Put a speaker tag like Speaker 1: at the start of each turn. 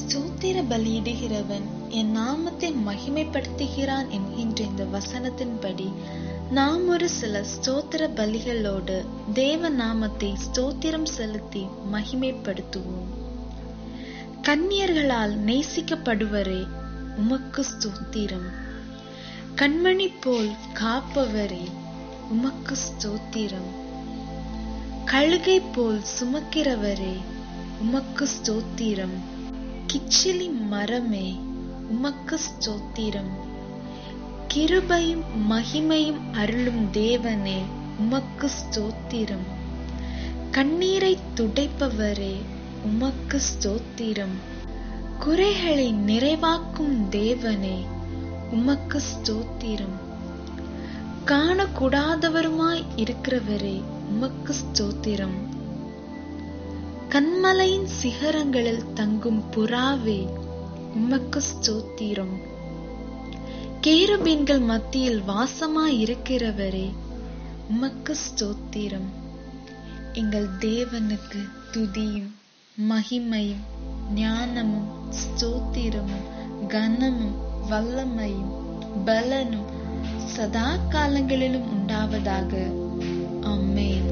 Speaker 1: ஸ்தோத்திர பலியிடுகிறவன் என் நாமத்தை மகிமைப்படுத்துகிறான் என்கின்ற இந்த வசனத்தின்படி நாம் ஒரு சில ஸ்தோத்திர பலிகளோடு தேவ நாமத்தை ஸ்தோத்திரம் செலுத்தி மகிமைப்படுத்துவோம் கன்னியர்களால் நேசிக்கப்படுவரே உமக்கு ஸ்தோத்திரம் கண்மணி போல் காப்பவரே உமக்கு ஸ்தோத்திரம் கழுகை போல் சுமக்கிறவரே உமக்கு ஸ்தோத்திரம் கிச்சிலி மரமே உமக்கு ஸ்தோத்திரம் கிருபையும் மகிமையும் அருளும் தேவனே உமக்கு ஸ்தோத்திரம் கண்ணீரை துடைப்பவரே உமக்கு ஸ்தோத்திரம் குறைகளை நிறைவாக்கும் தேவனே உமக்கு ஸ்தோத்திரம் காணக்கூடாதவருமாய் இருக்கிறவரே உமக்கு ஸ்தோத்திரம் கண்மலையின் சிகரங்களில் தங்கும் புறாவே உமக்கு ஸ்தோத்திரம் கேருபீன்கள் மத்தியில் வாசமாய் இருக்கிறவரே உமக்கு ஸ்தோத்திரம் எங்கள் தேவனுக்கு துதியும் மகிமையும் ஞானமும் ஸ்தோத்திரமும் கனமும் வல்லமையும் பலனும் சதா காலங்களிலும் உண்டாவதாக ஆமென்